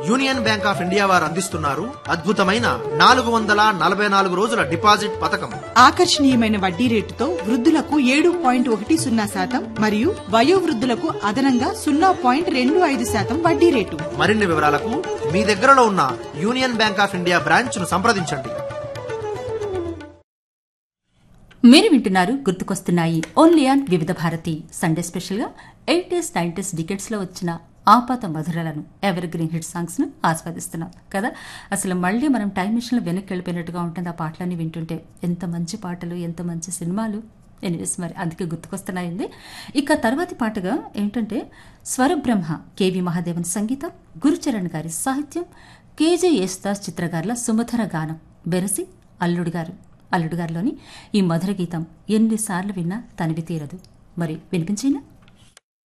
union Bank of India వారు అందిస్తున్నారు అద్భుతమైన నాలుగు వందల నలభై నాలుగు రోజుల డిపాజిట్ పథకం ఆకర్షణీయమైన వడ్డీ రేటుతో వృద్ధులకు ఏడు పాయింట్ ఒకటి సున్నా శాతం మరియు వయోవృద్ధులకు అదనంగా సున్నా పాయింట్ రెండు ఐదు శాతం వడ్డీ రేటు మరిన్ని వివరాలకు మీ దగ్గరలో ఉన్న Union Bank of India branch ను సంప్రదించండి మీరు వింటున్నారు గుర్తుకొస్తున్నాయి only on Vividh Bharati Sunday స్పెషల్గా ఎయిటీస్ నైంటీస్ డికెట్స్ లో వచ్చిన ఆపాత మధురలను ఎవర్ గ్రీన్ హిట్ సాంగ్స్ ను ఆస్వాదిస్తున్నాం కదా అసలు మళ్ళీ మనం టైం మిషన్ వెనక్కి వెళ్ళిపోయినట్టుగా ఉంటుంది ఆ పాటలన్నీ వింటుంటే ఎంత మంచి పాటలు ఎంత మంచి సినిమాలు ఎనివేస్ మరి అందుకే గుర్తుకొస్తున్నాయింది ఇక తర్వాతి పాటగా ఏంటంటే స్వరబ్రహ్మ కేవి మహాదేవన్ సంగీతం గురుచరణ్ గారి సాహిత్యం కేజే యేసుదాస్ చిత్రగారుల సుమధుర గానం బెరసి అల్లుడు గారు అల్లుడు గారిలోని ఈ మధుర గీతం ఎన్నిసార్లు విన్నా తనివి తీరదు మరి వినిపించినా